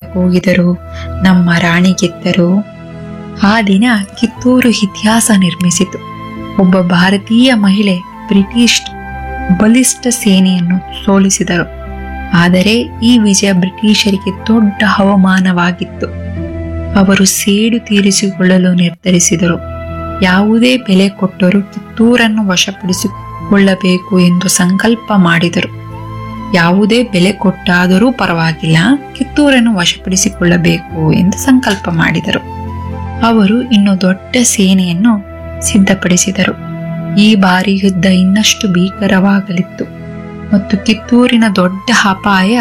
ಕೂಗಿದರು ನಮ್ಮ ರಾಣಿ ಗೆದ್ದರು ಆ ದಿನ ಕಿತ್ತೂರು ಇತಿಹಾಸ ನಿರ್ಮಿಸಿತು ಒಬ್ಬ ಭಾರತೀಯ ಮಹಿಳೆ ಬ್ರಿಟಿಷ್ ಬಲಿಷ್ಠ ಸೇನೆಯನ್ನು ಸೋಲಿಸಿದರು ಆದರೆ ಈ ವಿಜಯ ಬ್ರಿಟಿಷರಿಗೆ ದೊಡ್ಡ ಅವಮಾನವಾಗಿತ್ತು ಅವರು ಸೇಡು ತೀರಿಸಿಕೊಳ್ಳಲು ನಿರ್ಧರಿಸಿದರು ಯಾವುದೇ ಬೆಲೆ ಕೊಟ್ಟರೂ ಕಿತ್ತೂರನ್ನು ವಶಪಡಿಸಿಕೊಳ್ಳಬೇಕು ಎಂದು ಸಂಕಲ್ಪ ಮಾಡಿದರು ಯಾವುದೇ ಬೆಲೆ ಕೊಟ್ಟಾದರೂ ಪರವಾಗಿಲ್ಲ ಕಿತ್ತೂರನ್ನು ವಶಪಡಿಸಿಕೊಳ್ಳಬೇಕು ಎಂದು ಸಂಕಲ್ಪ ಮಾಡಿದರು ಅವರು ಇನ್ನು ದೊಡ್ಡ ಸೇನೆಯನ್ನು ಸಿದ್ಧಪಡಿಸಿದರು ಈ ಬಾರಿ ಯುದ್ಧ ಇನ್ನಷ್ಟು ಭೀಕರವಾಗಲಿತ್ತು ಮತ್ತು ಕಿತ್ತೂರಿನ ದೊಡ್ಡ ಅಪಾಯ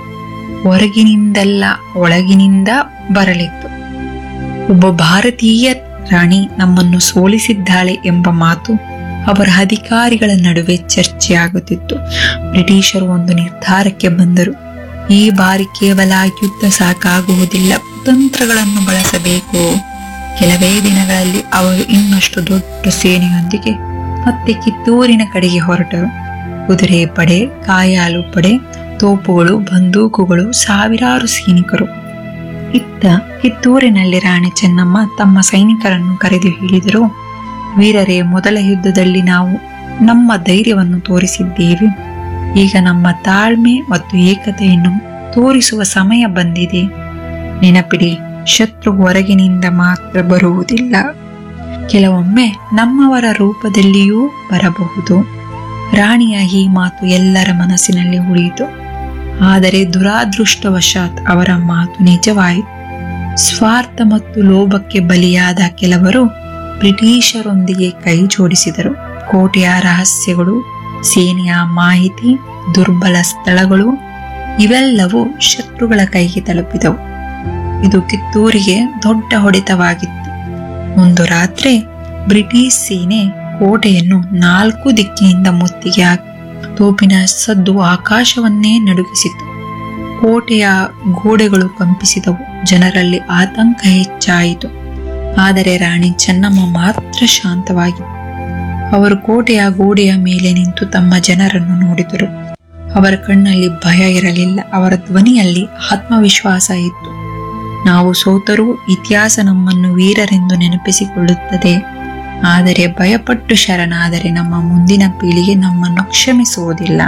ಹೊರಗಿನಿಂದಲ್ಲ ಒಳಗಿನಿಂದ ಬರಲಿತ್ತು ಒಬ್ಬ ಭಾರತೀಯ ರಾಣಿ ನಮ್ಮನ್ನು ಸೋಲಿಸಿದ್ದಾಳೆ ಎಂಬ ಮಾತು ಅವರ ಅಧಿಕಾರಿಗಳ ನಡುವೆ ಚರ್ಚೆಯಾಗುತ್ತಿತ್ತು ಬ್ರಿಟಿಷರು ಒಂದು ನಿರ್ಧಾರಕ್ಕೆ ಬಂದರು ಈ ಬಾರಿ ಕೇವಲ ಯುದ್ಧ ಸಾಕಾಗುವುದಿಲ್ಲ ಕುತಂತ್ರಗಳನ್ನು ಬಳಸಬೇಕು ಕೆಲವೇ ದಿನಗಳಲ್ಲಿ ಅವರು ಇನ್ನಷ್ಟು ದೊಡ್ಡ ಸೇನೆಯೊಂದಿಗೆ ಮತ್ತೆ ಕಿತ್ತೂರಿನ ಕಡೆಗೆ ಹೊರಟರು ಕುದುರೆ ಪಡೆ ಕಾಯಾಲು ಪಡೆ ತೋಪುಗಳು ಬಂದೂಕುಗಳು ಸಾವಿರಾರು ಸೈನಿಕರು ಇತ್ತ ಕಿತ್ತೂರಿನಲ್ಲಿ ರಾಣಿ ಚೆನ್ನಮ್ಮ ತಮ್ಮ ಸೈನಿಕರನ್ನು ಕರೆದು ಹೇಳಿದರು ವೀರರೇ ಮೊದಲ ಯುದ್ಧದಲ್ಲಿ ನಾವು ನಮ್ಮ ಧೈರ್ಯವನ್ನು ತೋರಿಸಿದ್ದೇವೆ ಈಗ ನಮ್ಮ ತಾಳ್ಮೆ ಮತ್ತು ಏಕತೆಯನ್ನು ತೋರಿಸುವ ಸಮಯ ಬಂದಿದೆ ನೆನಪಿಡಿ ಶತ್ರು ಹೊರಗಿನಿಂದ ಮಾತ್ರ ಬರುವುದಿಲ್ಲ ಕೆಲವೊಮ್ಮೆ ನಮ್ಮವರ ರೂಪದಲ್ಲಿಯೂ ಬರಬಹುದು ರಾಣಿಯ ಈ ಮಾತು ಎಲ್ಲರ ಮನಸ್ಸಿನಲ್ಲಿ ಉಳಿಯಿತು ಆದರೆ ದುರಾದೃಷ್ಟವಶಾತ್ ಅವರ ಮಾತು ನಿಜವಾಯಿತು ಸ್ವಾರ್ಥ ಮತ್ತು ಲೋಭಕ್ಕೆ ಬಲಿಯಾದ ಕೆಲವರು ಬ್ರಿಟಿಷರೊಂದಿಗೆ ಕೈ ಜೋಡಿಸಿದರು ಕೋಟೆಯ ರಹಸ್ಯಗಳು ಸೇನೆಯ ಮಾಹಿತಿ ದುರ್ಬಲ ಸ್ಥಳಗಳು ಇವೆಲ್ಲವೂ ಶತ್ರುಗಳ ಕೈಗೆ ತಲುಪಿದವು ಇದು ಕಿತ್ತೂರಿಗೆ ದೊಡ್ಡ ಹೊಡೆತವಾಗಿತ್ತು ಒಂದು ರಾತ್ರಿ ಬ್ರಿಟಿಷ್ ಸೇನೆ ಕೋಟೆಯನ್ನು ನಾಲ್ಕು ದಿಕ್ಕಿನಿಂದ ಮುತ್ತಿಗೆ ಹಾಕಿ ತೋಪಿನ ಸದ್ದು ಆಕಾಶವನ್ನೇ ನಡುಗಿಸಿತು ಕೋಟೆಯ ಗೋಡೆಗಳು ಕಂಪಿಸಿದವು ಜನರಲ್ಲಿ ಆತಂಕ ಹೆಚ್ಚಾಯಿತು ಆದರೆ ರಾಣಿ ಚೆನ್ನಮ್ಮ ಮಾತ್ರ ಶಾಂತವಾಗಿತ್ತು ಅವರು ಕೋಟೆಯ ಗೋಡೆಯ ಮೇಲೆ ನಿಂತು ತಮ್ಮ ಜನರನ್ನು ನೋಡಿದರು ಅವರ ಕಣ್ಣಲ್ಲಿ ಭಯ ಇರಲಿಲ್ಲ ಅವರ ಧ್ವನಿಯಲ್ಲಿ ಆತ್ಮವಿಶ್ವಾಸ ಇತ್ತು ನಾವು ಸೋತರೂ ಇತಿಹಾಸ ನಮ್ಮನ್ನು ವೀರರೆಂದು ನೆನಪಿಸಿಕೊಳ್ಳುತ್ತದೆ ಆದರೆ ಭಯಪಟ್ಟು ಶರಣಾದರೆ ನಮ್ಮ ಮುಂದಿನ ಪೀಳಿಗೆ ನಮ್ಮನ್ನು ಕ್ಷಮಿಸುವುದಿಲ್ಲ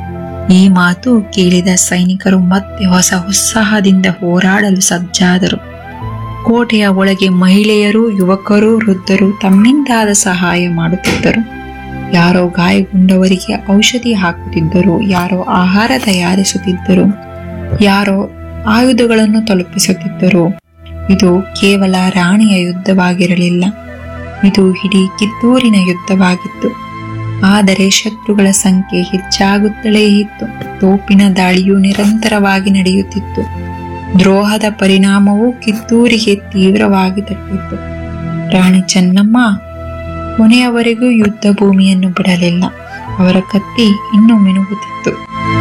ಈ ಮಾತು ಕೇಳಿದ ಸೈನಿಕರು ಮತ್ತೆ ಹೊಸ ಉತ್ಸಾಹದಿಂದ ಹೋರಾಡಲು ಸಜ್ಜಾದರು ಕೋಟೆಯ ಒಳಗೆ ಮಹಿಳೆಯರು ಯುವಕರು ವೃದ್ಧರು ತಮ್ಮಿಂದಾದ ಸಹಾಯ ಮಾಡುತ್ತಿದ್ದರು ಯಾರೋ ಗಾಯಗೊಂಡವರಿಗೆ ಔಷಧಿ ಹಾಕುತ್ತಿದ್ದರು ಯಾರೋ ಆಹಾರ ತಯಾರಿಸುತ್ತಿದ್ದರು ಯಾರೋ ಆಯುಧಗಳನ್ನು ತಲುಪಿಸುತ್ತಿದ್ದರು ಇದು ಕೇವಲ ರಾಣಿಯ ಯುದ್ಧವಾಗಿರಲಿಲ್ಲ ಇದು ಇಡೀ ಕಿತ್ತೂರಿನ ಯುದ್ಧವಾಗಿತ್ತು ಆದರೆ ಶತ್ರುಗಳ ಸಂಖ್ಯೆ ಹೆಚ್ಚಾಗುತ್ತಲೇ ಇತ್ತು ತೋಪಿನ ದಾಳಿಯು ನಿರಂತರವಾಗಿ ನಡೆಯುತ್ತಿತ್ತು ದ್ರೋಹದ ಪರಿಣಾಮವು ಕಿತ್ತೂರಿಗೆ ತೀವ್ರವಾಗಿ ತಟ್ಟಿತ್ತು ರಾಣಿ ಚೆನ್ನಮ್ಮ ಕೊನೆಯವರೆಗೂ ಯುದ್ಧ ಭೂಮಿಯನ್ನು ಬಿಡಲಿಲ್ಲ ಅವರ ಕತ್ತಿ ಇನ್ನೂ ಮಿನುಗುತ್ತಿತ್ತು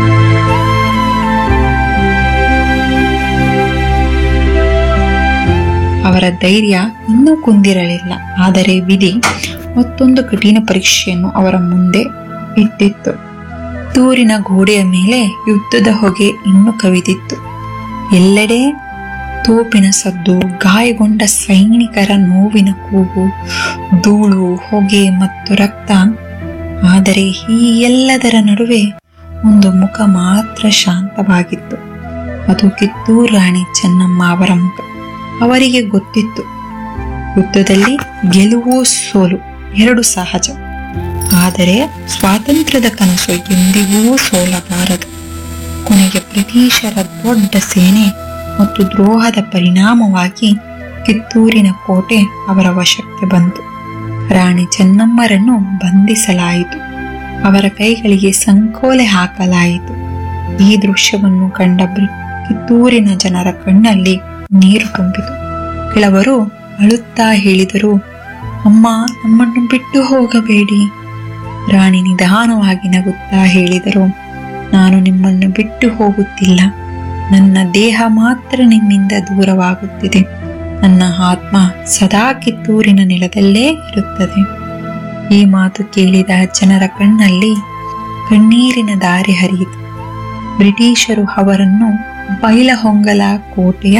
ಅವರ ಧೈರ್ಯ ಇನ್ನೂ ಕುಂದಿರಲಿಲ್ಲ ಆದರೆ ವಿಧಿ ಮತ್ತೊಂದು ಕಠಿಣ ಪರೀಕ್ಷೆಯನ್ನು ಅವರ ಮುಂದೆ ಇಟ್ಟಿತ್ತು ತೂರಿನ ಗೋಡೆಯ ಮೇಲೆ ಯುದ್ಧದ ಹೊಗೆ ಇನ್ನೂ ಕವಿದಿತ್ತು ಎಲ್ಲೆಡೆ ತೋಪಿನ ಸದ್ದು ಗಾಯಗೊಂಡ ಸೈನಿಕರ ನೋವಿನ ಕೂಗು ಧೂಳು ಹೊಗೆ ಮತ್ತು ರಕ್ತ ಆದರೆ ಈ ಎಲ್ಲದರ ನಡುವೆ ಒಂದು ಮುಖ ಮಾತ್ರ ಶಾಂತವಾಗಿತ್ತು ಅದು ಕಿತ್ತೂರು ರಾಣಿ ಚೆನ್ನಮ್ಮ ಅವರ ಮುಖ ಅವರಿಗೆ ಗೊತ್ತಿತ್ತು ಯುದ್ಧದಲ್ಲಿ ಗೆಲುವು ಸೋಲು ಎರಡು ಸಹಜ ಆದರೆ ಸ್ವಾತಂತ್ರ್ಯದ ಕನಸು ಎಂದಿಗೂ ಸೋಲಬಾರದು ಕೊನೆಗೆ ಬ್ರಿಟಿಷರ ದೊಡ್ಡ ಸೇನೆ ಮತ್ತು ದ್ರೋಹದ ಪರಿಣಾಮವಾಗಿ ಕಿತ್ತೂರಿನ ಕೋಟೆ ಅವರ ವಶಕ್ಕೆ ಬಂತು ರಾಣಿ ಚೆನ್ನಮ್ಮರನ್ನು ಬಂಧಿಸಲಾಯಿತು ಅವರ ಕೈಗಳಿಗೆ ಸಂಕೋಲೆ ಹಾಕಲಾಯಿತು ಈ ದೃಶ್ಯವನ್ನು ಕಂಡ ಬ್ರಿ- ಕಿತ್ತೂರಿನ ಜನರ ಕಣ್ಣಲ್ಲಿ ನೀರು ತುಂಬಿತು ಕೆಲವರು ಅಳುತ್ತಾ ಹೇಳಿದರು ಅಮ್ಮ ನಮ್ಮನ್ನು ಬಿಟ್ಟು ಹೋಗಬೇಡಿ ರಾಣಿ ನಿಧಾನವಾಗಿ ನಗುತ್ತಾ ಹೇಳಿದರು ನಾನು ನಿಮ್ಮನ್ನು ಬಿಟ್ಟು ಹೋಗುತ್ತಿಲ್ಲ ನನ್ನ ದೇಹ ಮಾತ್ರ ನಿಮ್ಮಿಂದ ದೂರವಾಗುತ್ತಿದೆ ನನ್ನ ಆತ್ಮ ಸದಾ ಕಿತ್ತೂರಿನ ನೆಲದಲ್ಲೇ ಇರುತ್ತದೆ ಈ ಮಾತು ಕೇಳಿದ ಜನರ ಕಣ್ಣಲ್ಲಿ ಕಣ್ಣೀರಿನ ದಾರಿ ಹರಿಯಿತು ಬ್ರಿಟಿಷರು ಅವರನ್ನು ಬೈಲಹೊಂಗಲ ಕೋಟೆಯ